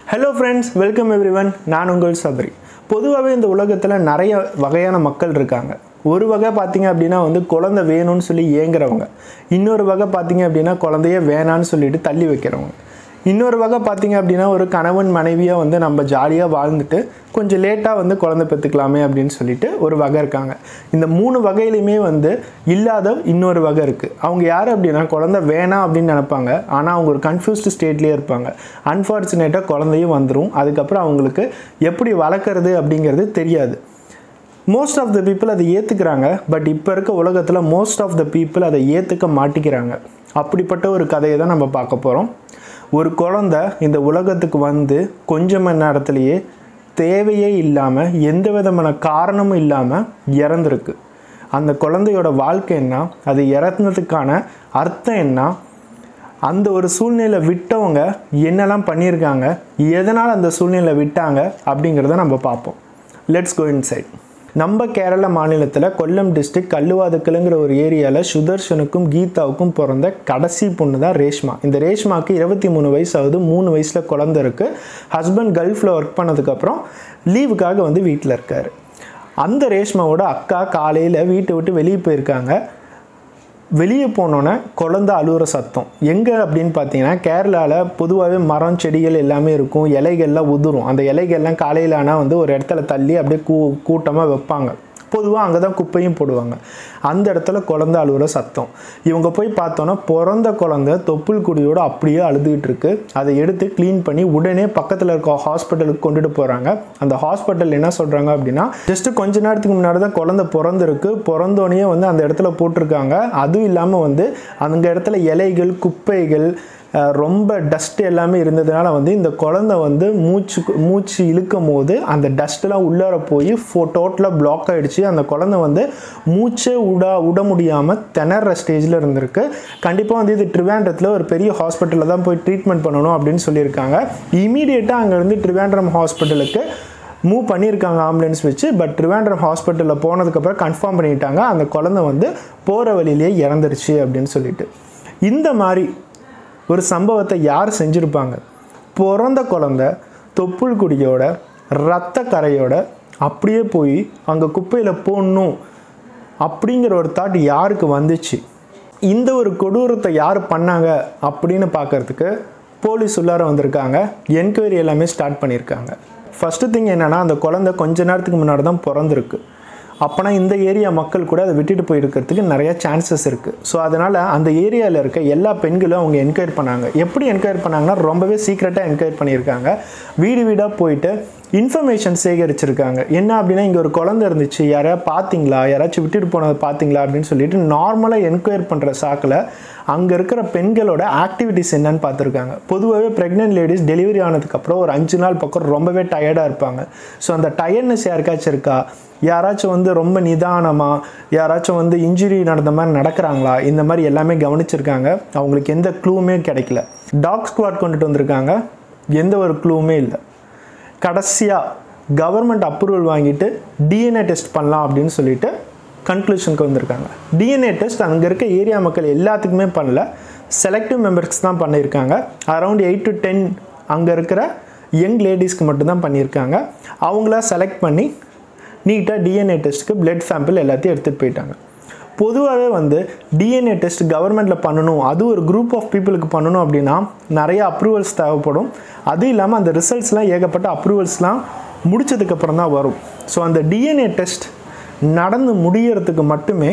hello friends welcome everyone நான் உங்கள் சபரி பொதுவாகவே இந்த உலகத்தில் நிறைய வகையான மக்கள் இருக்காங்க ஒரு வகை பார்த்தீங்க அப்படின்னா வந்து குழந்தை வேணும்னு சொல்லி ஏங்குறவங்க இன்னொரு வகை பார்த்தீங்க அப்படின்னா குழந்தைய வேணான்னு சொல்லிட்டு தள்ளி வைக்கிறவங்க இன்னொரு வகை பார்த்தீங்க அப்படின்னா ஒரு கணவன் மனைவியாக வந்து நம்ம ஜாலியாக வாழ்ந்துட்டு கொஞ்சம் லேட்டாக வந்து குழந்தை பெற்றுக்கலாமே அப்படின்னு சொல்லிட்டு ஒரு வகை இருக்காங்க இந்த மூணு வகையிலையுமே வந்து இல்லாத இன்னொரு வகை இருக்குது அவங்க யார் அப்படின்னா குழந்தை வேணாம் அப்படின்னு நினைப்பாங்க ஆனால் அவங்க ஒரு கன்ஃபியூஸ்டு ஸ்டேட்லேயே இருப்பாங்க அன்ஃபார்ச்சுனேட்டாக குழந்தையும் வந்துடும் அதுக்கப்புறம் அவங்களுக்கு எப்படி வளர்க்குறது அப்படிங்கிறது தெரியாது மோஸ்ட் ஆஃப் த பீப்புள் அதை ஏற்றுக்கிறாங்க பட் இப்போ இருக்க உலகத்தில் மோஸ்ட் ஆஃப் த பீப்புள் அதை ஏற்றுக்க மாட்டிக்கிறாங்க அப்படிப்பட்ட ஒரு கதையை தான் நம்ம பார்க்க போகிறோம் ஒரு குழந்தை இந்த உலகத்துக்கு வந்து கொஞ்ச மணி நேரத்திலேயே தேவையே இல்லாமல் எந்த விதமான காரணமும் இல்லாமல் இறந்துருக்கு அந்த குழந்தையோட வாழ்க்கை என்ன அது இறந்ததுக்கான அர்த்தம் என்ன அந்த ஒரு சூழ்நிலை விட்டவங்க என்னெல்லாம் பண்ணியிருக்காங்க எதனால் அந்த சூழ்நிலை விட்டாங்க அப்படிங்கிறத நம்ம பார்ப்போம் லெட்ஸ் கோ இன்சைட் நம்ம கேரள மாநிலத்தில் கொல்லம் டிஸ்ட்ரிக்ட் கல்லுவாதுக்கலுங்கிற ஒரு ஏரியாவில் சுதர்ஷனுக்கும் கீதாவுக்கும் பிறந்த கடைசி பொண்ணு தான் ரேஷ்மா இந்த ரேஷ்மாவுக்கு இருபத்தி மூணு வயசு ஆகுது மூணு வயசில் குழந்த இருக்குது ஹஸ்பண்ட் கல்ஃபில் ஒர்க் பண்ணதுக்கப்புறம் லீவுக்காக வந்து வீட்டில் இருக்கார் அந்த ரேஷ்மாவோட அக்கா காலையில் வீட்டை விட்டு வெளியே போயிருக்காங்க வெளியே போனோன்னே குழந்த அழுகிற சத்தம் எங்கே அப்படின்னு பார்த்தீங்கன்னா கேரளாவில் பொதுவாகவே மரம் செடிகள் எல்லாமே இருக்கும் இலைகள்லாம் உதிரும் அந்த இலைகள்லாம் காலையில் ஆனால் வந்து ஒரு இடத்துல தள்ளி அப்படியே கூ கூட்டமாக வைப்பாங்க பொதுவாக அங்கே தான் குப்பையும் போடுவாங்க அந்த இடத்துல குழந்த அழுகிற சத்தம் இவங்க போய் பார்த்தோன்னா பிறந்த குழந்த தொப்புள் குடியோடு அப்படியே அழுதுகிட்டு இருக்கு அதை எடுத்து க்ளீன் பண்ணி உடனே பக்கத்தில் இருக்க ஹாஸ்பிட்டலுக்கு கொண்டுட்டு போகிறாங்க அந்த ஹாஸ்பிட்டல் என்ன சொல்கிறாங்க அப்படின்னா ஜஸ்ட் கொஞ்ச நேரத்துக்கு முன்னாடி தான் குழந்த பிறந்திருக்கு பிறந்தோடனே வந்து அந்த இடத்துல போட்டிருக்காங்க அதுவும் இல்லாமல் வந்து அந்த இடத்துல இலைகள் குப்பைகள் அஹ், ரொம்ப டஸ்ட் எல்லாமே இருந்ததுனால வந்து இந்த குழந்தை வந்து மூச்சு மூச்சு இழுக்கும் போது அந்த டஸ்ட்லாம் உள்ளார போய் ஃபோ டோட்டலாக பிளாக் ஆகிடுச்சு அந்த குழந்தை வந்து மூச்சே விட விட முடியாமல் திணற ஸ்டேஜில் இருந்திருக்கு கண்டிப்பாக வந்து இது ட்ரிவாண்ட்ரத்தில் ஒரு பெரிய ஹாஸ்பிட்டலில் தான் போய் ட்ரீட்மெண்ட் பண்ணணும் அப்படின்னு சொல்லியிருக்காங்க இமீடியட்டாக அங்கேருந்து ட்ரிவாண்ட்ரம் ஹாஸ்பிட்டலுக்கு மூவ் பண்ணியிருக்காங்க ஆம்புலன்ஸ் வச்சு பட் ட்ரிவாண்ட்ரம் ஹாஸ்பிட்டலில் போனதுக்கப்புறம் கன்ஃபார்ம் பண்ணிட்டாங்க அந்த குழந்தை வந்து போகிற வழியிலேயே இறந்துருச்சு அப்படின்னு சொல்லிட்டு இந்த மாதிரி ஒரு சம்பவத்தை யார் செஞ்சுருப்பாங்க பிறந்த குழந்த தொப்புள் குடியோட ரத்த கரையோட அப்படியே போய் அங்கே குப்பையில் போடணும் அப்படிங்கிற ஒரு தாட் யாருக்கு வந்துச்சு இந்த ஒரு கொடூரத்தை யார் பண்ணாங்க அப்படின்னு பார்க்கறதுக்கு போலீஸ் உள்ளார வந்திருக்காங்க என்கொயரி எல்லாமே ஸ்டார்ட் பண்ணியிருக்காங்க ஃபஸ்ட்டு திங் என்னென்னா அந்த குழந்தை கொஞ்ச நேரத்துக்கு முன்னாடி தான் பிறந்திருக்கு அப்போனா இந்த ஏரியா மக்கள் கூட அதை விட்டுட்டு போயிருக்கிறதுக்கு நிறைய சான்சஸ் இருக்குது ஸோ அதனால் அந்த ஏரியாவில் இருக்க எல்லா பெண்களும் அவங்க என்கொயர் பண்ணாங்க எப்படி என்கொயர் பண்ணாங்கன்னா ரொம்பவே சீக்ரெட்டாக என்கொயர் பண்ணியிருக்காங்க வீடு வீடாக போயிட்டு இன்ஃபர்மேஷன் சேகரிச்சிருக்காங்க என்ன அப்படின்னா இங்கே ஒரு குழந்தை இருந்துச்சு யாரையா பார்த்தீங்களா யாராச்சும் விட்டுட்டு போனதை பார்த்தீங்களா அப்படின்னு சொல்லிட்டு நார்மலாக என்கொயர் பண்ணுற சாக்கில் அங்கே இருக்கிற பெண்களோட ஆக்டிவிட்டிஸ் என்னன்னு பார்த்துருக்காங்க பொதுவாகவே ப்ரெக்னென்ட் லேடிஸ் டெலிவரி ஆனதுக்கப்புறம் ஒரு அஞ்சு நாள் பக்கம் ரொம்பவே டயர்டாக இருப்பாங்க ஸோ அந்த டயர்ட்னஸ் யாருக்காச்சும் இருக்கா யாராச்சும் வந்து ரொம்ப நிதானமாக யாராச்சும் வந்து இன்ஜுரி நடந்த மாதிரி நடக்கிறாங்களா இந்த மாதிரி எல்லாமே கவனிச்சிருக்காங்க அவங்களுக்கு எந்த க்ளூவுமே கிடைக்கல டாக் ஸ்குவாட் கொண்டுட்டு வந்திருக்காங்க எந்த ஒரு க்ளூவுமே இல்லை கடைசியாக கவர்மெண்ட் அப்ரூவல் வாங்கிட்டு டிஎன்ஏ டெஸ்ட் பண்ணலாம் அப்படின்னு சொல்லிட்டு கன்க்ளூஷனுக்கு வந்திருக்காங்க டிஎன்ஏ டெஸ்ட் அங்கே இருக்க ஏரியா மக்கள் எல்லாத்துக்குமே பண்ணல செலக்டிவ் மெம்பர்ஸ்க்கு தான் பண்ணியிருக்காங்க அரௌண்ட் எயிட் டு டென் அங்கே இருக்கிற யங் லேடிஸ்க்கு மட்டும்தான் பண்ணியிருக்காங்க அவங்கள செலக்ட் பண்ணி நீட்டாக டிஎன்ஏ டெஸ்ட்டுக்கு பிளட் சாம்பிள் எல்லாத்தையும் எடுத்துகிட்டு போயிட்டாங்க பொதுவாகவே வந்து டிஎன்ஏ டெஸ்ட் கவர்மெண்ட்டில் பண்ணணும் அது ஒரு குரூப் ஆஃப் பீப்புளுக்கு பண்ணணும் அப்படின்னா நிறைய அப்ரூவல்ஸ் தேவைப்படும் அதுவும் இல்லாமல் அந்த ரிசல்ட்ஸ்லாம் ஏகப்பட்ட அப்ரூவல்ஸ்லாம் முடிச்சதுக்கப்புறம் தான் வரும் ஸோ அந்த டிஎன்ஏ டெஸ்ட் நடந்து முடியறதுக்கு மட்டுமே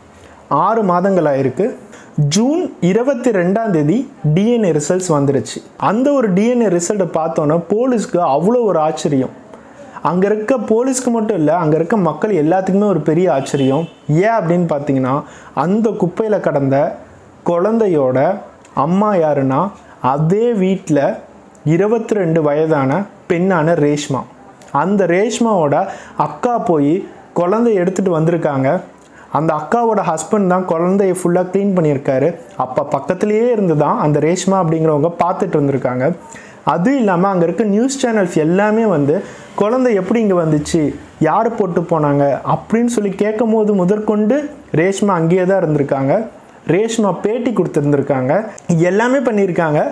ஆறு மாதங்கள் ஆயிருக்கு ஜூன் இருபத்தி ரெண்டாம் தேதி டிஎன்ஏ ரிசல்ட்ஸ் வந்துருச்சு அந்த ஒரு டிஎன்ஏ ரிசல்ட்டை பார்த்தோன்னா போலீஸ்க்கு அவ்வளோ ஒரு ஆச்சரியம் அங்கே இருக்க போலீஸ்க்கு மட்டும் இல்லை அங்கே இருக்க மக்கள் எல்லாத்துக்குமே ஒரு பெரிய ஆச்சரியம் ஏன் அப்படின்னு பார்த்தீங்கன்னா அந்த குப்பையில் கடந்த குழந்தையோட அம்மா யாருன்னா அதே வீட்டில் இருபத்தி ரெண்டு வயதான பெண்ணான ரேஷ்மா அந்த ரேஷ்மாவோட அக்கா போய் குழந்தைய எடுத்துகிட்டு வந்திருக்காங்க அந்த அக்காவோட ஹஸ்பண்ட் தான் குழந்தைய ஃபுல்லாக க்ளீன் பண்ணியிருக்காரு அப்போ பக்கத்துலேயே இருந்து தான் அந்த ரேஷ்மா அப்படிங்கிறவங்க பார்த்துட்டு இருந்திருக்காங்க அதுவும் இல்லாமல் அங்கே இருக்க நியூஸ் சேனல்ஸ் எல்லாமே வந்து குழந்தை எப்படி இங்கே வந்துச்சு யார் போட்டு போனாங்க அப்படின்னு சொல்லி கேட்கும் போது முதற்கொண்டு ரேஷ்மா அங்கேயே தான் இருந்திருக்காங்க ரேஷ்மா பேட்டி கொடுத்துருந்துருக்காங்க எல்லாமே பண்ணியிருக்காங்க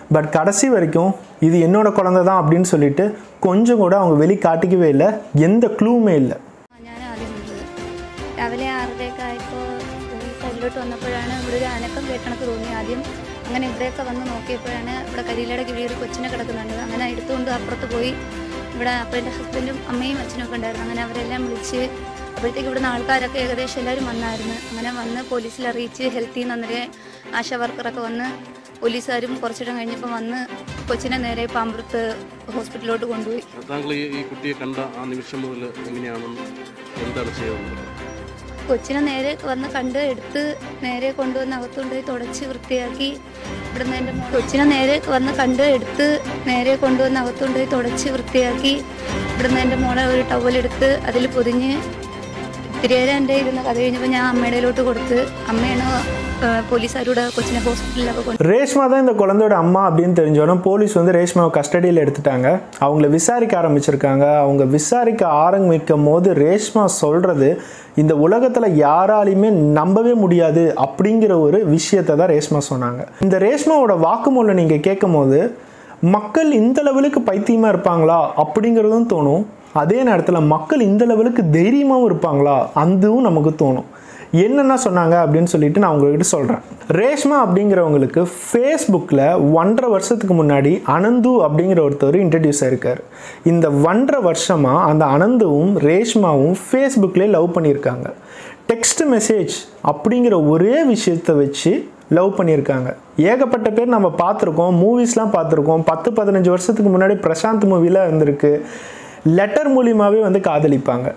பட் கடைசி வரைக்கும் இது என்னோட കുഴந்தை தான் அப்படின்னு சொல்லிட்டு கொஞ்சம் கூட அவங்க வெளி காட்டிக்கவே இல்லை எந்த க்ளூவுமே இல்லை ഞാൻ ആദ്യം കണ്ടത് രാവിലെ ആറരയൊക്കെ ആയപ്പോൾ ഈ സൈഡിലോട്ട് വന്നപ്പോഴാണ് ഇവിടെ ഒരു അനക്കം കേട്ടണക്ക് തോന്നി ആദ്യം അങ്ങനെ ഇവിടെയൊക്കെ വന്ന് നോക്കിയപ്പോഴാണ് ഇവിടെ കരിയിലയുടെ കിഴി ഒരു കൊച്ചിനെ കിടക്കുന്നുണ്ട് അങ്ങനെ എടുത്തുകൊണ്ട് അപ്പുറത്ത് പോയി ഇവിടെ അപ്പോൾ എൻ്റെ ഹസ്ബൻഡും അമ്മയും അച്ഛനും ഒക്കെ ഉണ്ടായിരുന്നു അങ്ങനെ അവരെല്ലാം വിളിച്ച് അപ്പോഴത്തേക്ക് ഇവിടുന്ന് ആൾക്കാരൊക്കെ ഏകദേശം എല്ലാവരും വന്നായിരുന്നു അങ്ങനെ വന്ന് പോലീസിൽ അറിയിച്ച് ഹെൽത്തിൽ നിന്ന് അന്നേരം ആശാ വർക്കറൊക്കെ വന്ന് പോലീസുകാരും കുറച്ചിടം കഴിഞ്ഞപ്പോൾ വന്ന് കൊച്ചിനെ നേരെ പാമ്പുറത്ത് ഹോസ്പിറ്റലിലോട്ട് കൊണ്ടുപോയി താങ്കൾ ഈ ഈ കുട്ടിയെ കണ്ട ആ നിമിഷം മുതൽ എങ്ങനെയാണെന്ന് എന്താണ് ചെയ്യുന്നത് കൊച്ചിനെ നേരെ വന്ന് കണ്ട് എടുത്ത് നേരെ കൊണ്ടുവന്ന് അകത്തുകൊണ്ടുപോയി തുടച്ച് വൃത്തിയാക്കി ഇവിടുന്ന് എൻ്റെ മോ- കൊച്ചിനെ നേരെ വന്ന് കണ്ട് എടുത്ത് നേരെ കൊണ്ടുവന്ന് അകത്തുകൊണ്ടുപോയി തുടച്ച് വൃത്തിയാക്കി ഇവിടുന്ന് എൻ്റെ മോളെ ഒരു ടവലെടുത്ത് അതിൽ പൊതിഞ്ഞ് ഇത്തിരി നേരം എൻ്റെ ഇരുന്ന് കഥ കഴിഞ്ഞപ്പോൾ ഞാൻ അമ്മയുടെയിലോട്ട് കൊടുത്ത് അമ്മയാണ് ആ, പോലീസുകാരുടെ കൊച്ചിനെ ഹോസ്പിറ്റലിലൊക്കെ കൊണ്ട് ரேஷ்மா தான் இந்த குழந்தையோட அம்மா அப்படின்னு தெரிஞ்சோன்னா போலீஸ் வந்து ரேஷ்மாவை கஸ்டடியில் எடுத்துட்டாங்க அவங்கள விசாரிக்க ஆரம்பிச்சிருக்காங்க அவங்க விசாரிக்க ஆரம்பிக்கும் போது ரேஷ்மா சொல்கிறது இந்த உலகத்தில் யாராலையுமே நம்பவே முடியாது அப்படிங்கிற ஒரு விஷயத்தை தான் ரேஷ்மா சொன்னாங்க இந்த ரேஷ்மாவோட வாக்குமூலம் நீங்கள் கேட்கும் போது மக்கள் இந்த லெவலுக்கு பைத்தியமாக இருப்பாங்களா அப்படிங்கிறதும் தோணும் அதே நேரத்தில் மக்கள் இந்த லெவலுக்கு தைரியமாகவும் இருப்பாங்களா அதுவும் நமக்கு தோணும் என்னென்ன சொன்னாங்க அப்படின்னு சொல்லிட்டு நான் உங்ககிட்ட சொல்கிறேன் ரேஷ்மா அப்படிங்கிறவங்களுக்கு ஃபேஸ்புக்கில் ஒன்றரை வருஷத்துக்கு முன்னாடி அனந்து அப்படிங்கிற ஒருத்தர் இன்ட்ரடியூஸ் ஆயிருக்கார் இந்த ஒன்றரை வருஷமாக அந்த அனந்துவும் ரேஷ்மாவும் ஃபேஸ்புக்லேயே லவ் பண்ணியிருக்காங்க டெக்ஸ்ட் மெசேஜ் அப்படிங்கிற ஒரே விஷயத்தை வச்சு லவ் பண்ணியிருக்காங்க ஏகப்பட்ட பேர் நம்ம பார்த்துருக்கோம் மூவிஸ்லாம் பார்த்துருக்கோம் பத்து பதினஞ்சு வருஷத்துக்கு முன்னாடி பிரசாந்த் மூவியில் இருந்திருக்கு லெட்டர் மூலியமாகவே வந்து காதலிப்பாங்க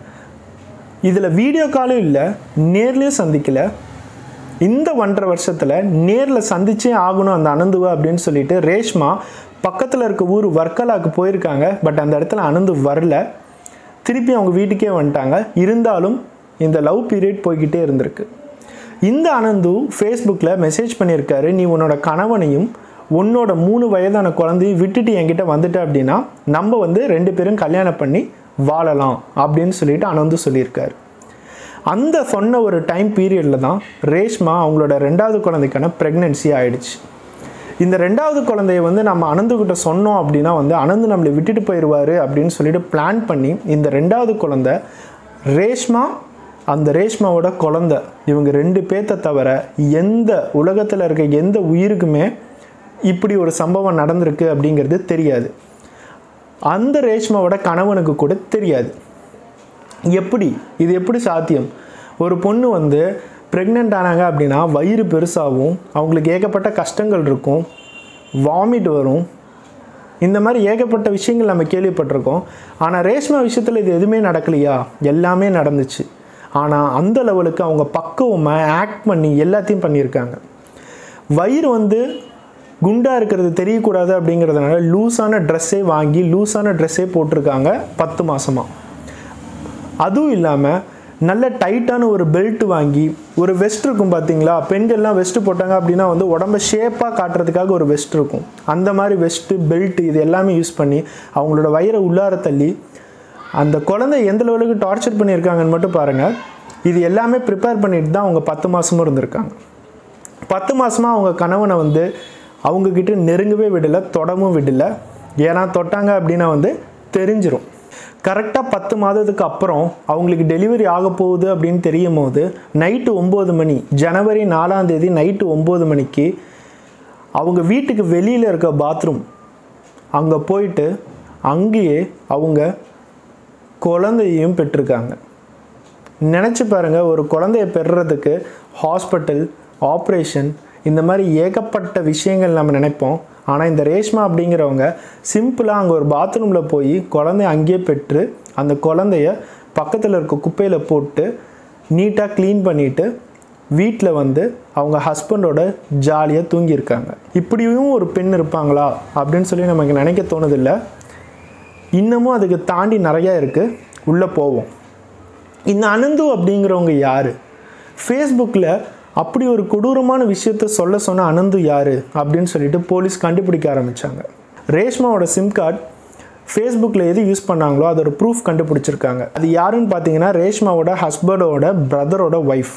இதில் வீடியோ காலும் இல்லை நேர்லேயும் சந்திக்கலை இந்த ஒன்றரை வருஷத்தில் நேரில் சந்திச்சே ஆகணும் அந்த அனந்துவை அப்படின்னு சொல்லிட்டு ரேஷ்மா பக்கத்தில் இருக்க ஊர் வர்க்கலாக்கு போயிருக்காங்க பட் அந்த இடத்துல அனந்து வரல திருப்பி அவங்க வீட்டுக்கே வந்துட்டாங்க இருந்தாலும் இந்த லவ் பீரியட் போய்கிட்டே இருந்திருக்கு இந்த அனந்து ஃபேஸ்புக்கில் மெசேஜ் பண்ணியிருக்காரு நீ உன்னோட கணவனையும் உன்னோட மூணு வயதான குழந்தையும் விட்டுட்டு என்கிட்ட வந்துட்ட அப்படின்னா நம்ம வந்து ரெண்டு பேரும் கல்யாணம் பண்ணி வாழலாம் அப்படின்னு சொல்லிட்டு அனந்து சொல்லியிருக்காரு அந்த சொன்ன ஒரு டைம் பீரியடில் தான் ரேஷ்மா அவங்களோட ரெண்டாவது குழந்தைக்கான ப்ரெக்னென்சி ஆயிடுச்சு இந்த ரெண்டாவது குழந்தைய வந்து நம்ம அனந்துக்கிட்ட சொன்னோம் அப்படின்னா வந்து அனந்து நம்மளை விட்டுட்டு போயிடுவார் அப்படின்னு சொல்லிட்டு பிளான் பண்ணி இந்த ரெண்டாவது குழந்தை ரேஷ்மா அந்த ரேஷ்மாவோட குழந்தை இவங்க ரெண்டு பேர்த்த தவிர எந்த உலகத்தில் இருக்க எந்த உயிருக்குமே இப்படி ஒரு சம்பவம் நடந்திருக்கு அப்படிங்கிறது தெரியாது அந்த ரேஷ்மாவோட கணவனுக்கு கூட தெரியாது எப்படி இது எப்படி சாத்தியம் ஒரு பொண்ணு வந்து ப்ரெக்னென்ட் ஆனாங்க அப்படின்னா வயிறு பெருசாகவும் அவங்களுக்கு ஏகப்பட்ட கஷ்டங்கள் இருக்கும் வாமிட் வரும் இந்த மாதிரி ஏகப்பட்ட விஷயங்கள் நம்ம கேள்விப்பட்டிருக்கோம் ஆனால் ரேஷ்மா விஷயத்தில் இது எதுவுமே நடக்கலையா எல்லாமே நடந்துச்சு ஆனால் அந்த லெவலுக்கு அவங்க பக்குவமாக ஆக்ட் பண்ணி எல்லாத்தையும் பண்ணியிருக்காங்க வயிறு வந்து குண்டாக இருக்கிறது தெரியக்கூடாது அப்படிங்கிறதுனால லூஸான ட்ரெஸ்ஸே வாங்கி லூஸான ட்ரெஸ்ஸே போட்டிருக்காங்க பத்து மாதமாக அதுவும் இல்லாமல் நல்ல டைட்டான ஒரு பெல்ட் வாங்கி ஒரு வெஸ்ட் இருக்கும் பார்த்தீங்களா பெண்கள்லாம் வெஸ்ட் போட்டாங்க அப்படின்னா வந்து உடம்ப ஷேப்பாக காட்டுறதுக்காக ஒரு வெஸ்ட் இருக்கும் அந்த மாதிரி வெஸ்ட்டு பெல்ட் இது எல்லாமே யூஸ் பண்ணி அவங்களோட வயிறை உள்ளார தள்ளி அந்த குழந்தை எந்த லெவலுக்கு டார்ச்சர் பண்ணியிருக்காங்கன்னு மட்டும் பாருங்கள் இது எல்லாமே ப்ரிப்பேர் பண்ணிட்டு தான் அவங்க பத்து மாதமும் இருந்திருக்காங்க பத்து மாதமாக அவங்க கணவனை வந்து அவங்கக்கிட்ட நெருங்கவே விடலை தொடவும் விடலை ஏன்னா தொட்டாங்க அப்படின்னா வந்து தெரிஞ்சிரும் கரெக்டாக பத்து மாதத்துக்கு அப்புறம் அவங்களுக்கு டெலிவரி ஆக போகுது அப்படின்னு தெரியும் போது நைட்டு ஒம்பது மணி ஜனவரி நாலாம் தேதி நைட்டு ஒம்பது மணிக்கு அவங்க வீட்டுக்கு வெளியில் இருக்க பாத்ரூம் அங்கே போயிட்டு அங்கேயே அவங்க குழந்தையையும் பெற்றிருக்காங்க நினச்சி பாருங்கள் ஒரு குழந்தைய பெறுறதுக்கு ஹாஸ்பிட்டல் ஆப்ரேஷன் இந்த மாதிரி ஏகப்பட்ட விஷயங்கள் நம்ம நினைப்போம் ஆனால் இந்த ரேஷ்மா அப்படிங்கிறவங்க சிம்பிளாக அங்கே ஒரு பாத்ரூமில் போய் குழந்தைய அங்கேயே பெற்று அந்த குழந்தைய பக்கத்தில் இருக்க குப்பையில் போட்டு நீட்டாக க்ளீன் பண்ணிவிட்டு வீட்டில் வந்து அவங்க ஹஸ்பண்டோட ஜாலியாக தூங்கியிருக்காங்க இப்படியும் ஒரு பெண் இருப்பாங்களா அப்படின்னு சொல்லி நமக்கு நினைக்க தோணுதில்லை இன்னமும் அதுக்கு தாண்டி நிறையா இருக்குது உள்ளே போவோம் இந்த அனந்து அப்படிங்கிறவங்க யார் ஃபேஸ்புக்கில் அப்படி ஒரு கொடூரமான விஷயத்த சொல்ல சொன்ன அனந்து யார் அப்படின்னு சொல்லிட்டு போலீஸ் கண்டுபிடிக்க ஆரம்பித்தாங்க ரேஷ்மாவோட சிம் கார்டு ஃபேஸ்புக்கில் எது யூஸ் பண்ணாங்களோ அதோட ப்ரூஃப் கண்டுபிடிச்சிருக்காங்க அது யாருன்னு பார்த்தீங்கன்னா ரேஷ்மாவோட ஹஸ்பண்டோட பிரதரோட ஒய்ஃப்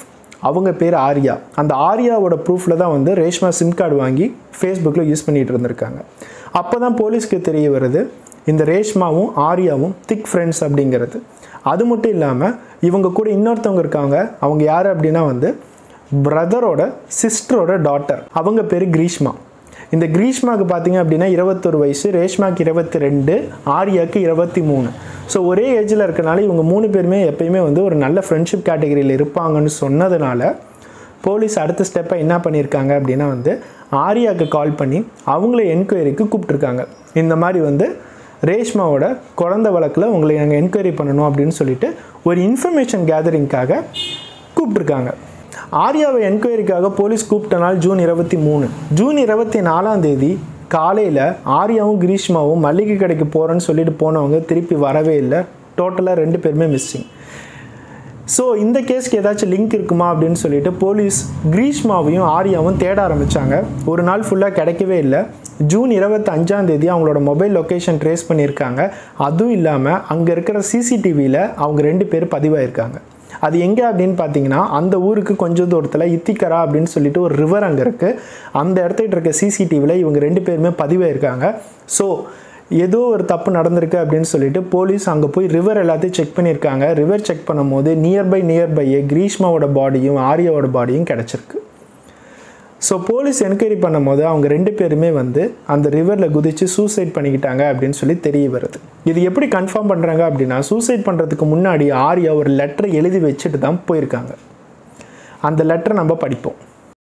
அவங்க பேர் ஆர்யா அந்த ஆர்யாவோட ப்ரூஃபில் தான் வந்து ரேஷ்மா சிம் கார்டு வாங்கி ஃபேஸ்புக்கில் யூஸ் பண்ணிகிட்டு இருந்திருக்காங்க அப்போ தான் போலீஸ்க்கு தெரிய வருது இந்த ரேஷ்மாவும் ஆர்யாவும் திக் ஃப்ரெண்ட்ஸ் அப்படிங்கிறது அது மட்டும் இல்லாமல் இவங்க கூட இன்னொருத்தவங்க இருக்காங்க அவங்க யார் அப்படின்னா வந்து பிரதரோட சிஸ்டரோட டாட்டர் அவங்க பேர் கிரீஷ்மா இந்த கிரீஷ்மாவுக்கு பார்த்தீங்க அப்படின்னா இருபத்தொரு வயசு ரேஷ்மாக்கு இருபத்தி ரெண்டு ஆர்யாக்கு இருபத்தி மூணு ஸோ ஒரே ஏஜில் இருக்கனால இவங்க மூணு பேருமே எப்பயுமே வந்து ஒரு நல்ல ஃப்ரெண்ட்ஷிப் கேட்டகரியில் இருப்பாங்கன்னு சொன்னதுனால போலீஸ் அடுத்த ஸ்டெப்பை என்ன பண்ணியிருக்காங்க அப்படின்னா வந்து ஆர்யாவுக்கு கால் பண்ணி அவங்கள என்கொயரிக்கு கூப்பிட்ருக்காங்க இந்த மாதிரி வந்து ரேஷ்மாவோட குழந்தை வழக்கில் உங்களை நாங்கள் என்கொயரி பண்ணணும் அப்படின்னு சொல்லிட்டு ஒரு இன்ஃபர்மேஷன் கேதரிங்காக கூப்பிட்ருக்காங்க ஆர்யாவை என்கொயரிக்காக போலீஸ் கூப்பிட்ட நாள் ஜூன் இருபத்தி மூணு ஜூன் இருபத்தி நாலாம் தேதி காலையில் ஆர்யாவும் கிரீஷ்மாவும் மல்லிகை கடைக்கு போகிறேன்னு சொல்லிட்டு போனவங்க திருப்பி வரவே இல்லை டோட்டலாக ரெண்டு பேருமே மிஸ்ஸிங் ஸோ இந்த கேஸ்க்கு ஏதாச்சும் லிங்க் இருக்குமா அப்படின்னு சொல்லிட்டு போலீஸ் கிரீஷ்மாவையும் ஆர்யாவும் தேட ஆரம்பித்தாங்க ஒரு நாள் ஃபுல்லாக கிடைக்கவே இல்லை ஜூன் இருபத்தி அஞ்சாம் தேதி அவங்களோட மொபைல் லொக்கேஷன் ட்ரேஸ் பண்ணியிருக்காங்க அதுவும் இல்லாமல் அங்கே இருக்கிற சிசிடிவியில் அவங்க ரெண்டு பேர் பதிவாயிருக்காங்க அது எங்கே அப்படின்னு பார்த்தீங்கன்னா அந்த ஊருக்கு கொஞ்சம் தூரத்தில் இத்திக்கரா அப்படின்னு சொல்லிட்டு ஒரு ரிவர் அங்கே இருக்குது அந்த இடத்துக்கிட்ட இருக்க சிசிடிவியில் இவங்க ரெண்டு பேருமே பதிவாயிருக்காங்க ஸோ ஏதோ ஒரு தப்பு நடந்திருக்கு அப்படின்னு சொல்லிட்டு போலீஸ் அங்கே போய் ரிவர் எல்லாத்தையும் செக் பண்ணியிருக்காங்க ரிவர் செக் பண்ணும்போது நியர்பை நியர்பையே கிரீஷ்மாவோட பாடியும் ஆர்யாவோட பாடியும் கிடச்சிருக்கு ஸோ போலீஸ் என்கொயரி பண்ணும்போது அவங்க ரெண்டு பேருமே வந்து அந்த ரிவரில் குதித்து சூசைட் பண்ணிக்கிட்டாங்க அப்படின்னு சொல்லி தெரிய வருது இது எப்படி கன்ஃபார்ம் பண்ணுறாங்க அப்படின்னா சூசைட் பண்ணுறதுக்கு முன்னாடி ஆர்யா ஒரு லெட்டரை எழுதி வச்சுட்டு தான் போயிருக்காங்க அந்த லெட்டரை நம்ம படிப்போம்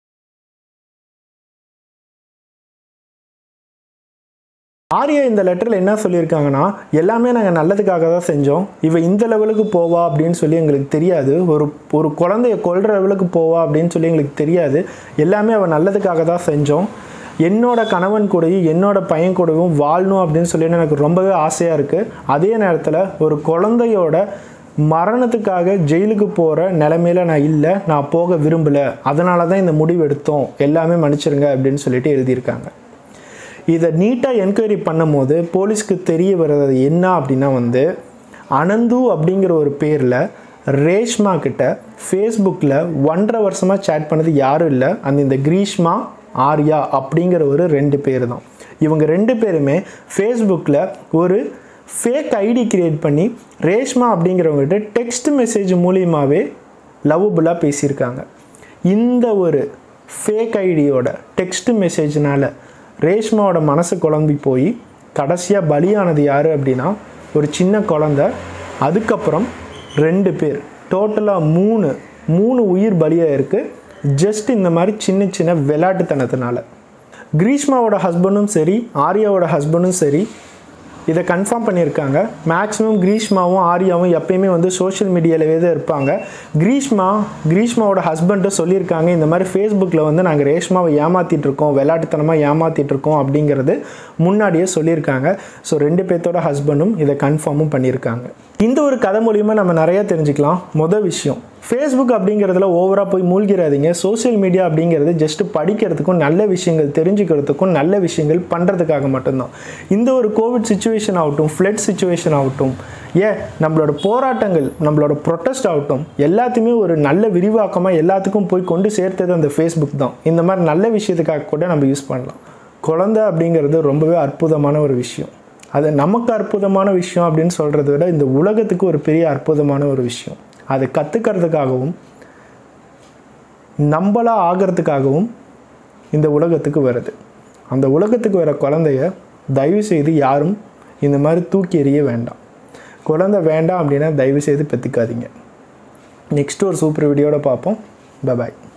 ஆர்யா இந்த லெட்டரில் என்ன சொல்லியிருக்காங்கன்னா எல்லாமே நாங்கள் நல்லதுக்காக தான் செஞ்சோம் இவ இந்த லெவலுக்கு போவா அப்படின்னு சொல்லி எங்களுக்கு தெரியாது ஒரு ஒரு குழந்தைய கொல்ற லெவலுக்கு போவா அப்படின்னு சொல்லி எங்களுக்கு தெரியாது எல்லாமே அவள் நல்லதுக்காக தான் செஞ்சோம் என்னோட கணவன் கூடயும் என்னோட பையன் கூடவும் வாழணும் அப்படின்னு சொல்லி எனக்கு ரொம்பவே ஆசையாக இருக்குது அதே நேரத்தில் ஒரு குழந்தையோட மரணத்துக்காக ஜெயிலுக்கு போகிற நிலமையில நான் இல்லை நான் போக விரும்பலை அதனால தான் இந்த முடிவு எடுத்தோம் எல்லாமே மன்னிச்சிருங்க அப்படின்னு சொல்லிட்டு எழுதியிருக்காங்க இதை நீட்டாக என்கொயரி பண்ணும்போது போலீஸ்க்கு தெரிய வர்றது என்ன அப்படின்னா வந்து அனந்து அப்படிங்கிற ஒரு பேரில் ரேஷ்மா கிட்ட ஃபேஸ்புக்கில் ஒன்றரை வருஷமாக சேட் பண்ணது யாரும் இல்லை அந்த இந்த கிரீஷ்மா ஆர்யா அப்படிங்கிற ஒரு ரெண்டு பேர் தான் இவங்க ரெண்டு பேருமே ஃபேஸ்புக்கில் ஒரு ஃபேக் ஐடி கிரியேட் பண்ணி ரேஷ்மா அப்படிங்கிறவங்ககிட்ட டெக்ஸ்ட் மெசேஜ் மூலியமாகவே லவ்வபுளாக பேசியிருக்காங்க இந்த ஒரு ஃபேக் ஐடியோட டெக்ஸ்ட் மெசேஜ்னால ரேஷ்மாவோட மனசு குழம்பி போய் கடைசியாக பலியானது யார் அப்படின்னா ஒரு சின்ன குழந்த அதுக்கப்புறம் ரெண்டு பேர் டோட்டலாக மூணு மூணு உயிர் பலியாக இருக்குது ஜஸ்ட் இந்த மாதிரி சின்ன சின்ன விளையாட்டுத்தனத்தினால கிரீஷ்மாவோட ஹஸ்பண்டும் சரி ஆர்யாவோட ஹஸ்பண்டும் சரி இதை கன்ஃபார்ம் பண்ணியிருக்காங்க மேக்ஸிமம் கிரீஷ்மாவும் ஆர்யாவும் எப்பயுமே வந்து சோஷியல் மீடியாவிலே தான் இருப்பாங்க கிரீஷ்மா கிரீஷ்மாவோட ஹஸ்பண்ட்டும் சொல்லியிருக்காங்க இந்த மாதிரி ஃபேஸ்புக்கில் வந்து நாங்கள் ரேஷ்மாவை ஏமாற்றிட்டு இருக்கோம் விளையாட்டுத்தனமாக ஏமாற்றிட்டு இருக்கோம் அப்படிங்கிறது முன்னாடியே சொல்லியிருக்காங்க ஸோ ரெண்டு பேர்த்தோட ஹஸ்பண்டும் இதை கன்ஃபார்மும் பண்ணியிருக்காங்க இந்த ஒரு கதை மூலியமாக நம்ம நிறையா தெரிஞ்சுக்கலாம் மொதல் விஷயம் ஃபேஸ்புக் அப்படிங்கிறதுல ஓவராக போய் மூழ்கிறாதீங்க சோஷியல் மீடியா அப்படிங்கிறது ஜஸ்ட் படிக்கிறதுக்கும் நல்ல விஷயங்கள் தெரிஞ்சுக்கிறதுக்கும் நல்ல விஷயங்கள் பண்ணுறதுக்காக மட்டும்தான் இந்த ஒரு கோவிட் சுச்சுவேஷன் ஆகட்டும் ஃப்ளட் சுச்சுவேஷன் ஆகட்டும் ஏன் நம்மளோட போராட்டங்கள் நம்மளோட ப்ரொட்டஸ்ட் ஆகட்டும் எல்லாத்தையுமே ஒரு நல்ல விரிவாக்கமாக எல்லாத்துக்கும் போய் கொண்டு சேர்த்தது அந்த ஃபேஸ்புக் தான் இந்த மாதிரி நல்ல விஷயத்துக்காக கூட நம்ம யூஸ் பண்ணலாம் குழந்தை அப்படிங்கிறது ரொம்பவே அற்புதமான ஒரு விஷயம் அது நமக்கு அற்புதமான விஷயம் அப்படின்னு சொல்கிறத விட இந்த உலகத்துக்கு ஒரு பெரிய அற்புதமான ஒரு விஷயம் அதை கற்றுக்கிறதுக்காகவும் நம்மளா ஆகிறதுக்காகவும் இந்த உலகத்துக்கு வருது அந்த உலகத்துக்கு வர குழந்தைய தயவு செய்து யாரும் இந்த மாதிரி தூக்கி எறிய வேண்டாம் குழந்தை வேண்டாம் அப்படின்னா தயவு செய்து பெற்றுக்காதீங்க நெக்ஸ்ட் ஒரு சூப்பர் வீடியோட பார்ப்போம் பபாய்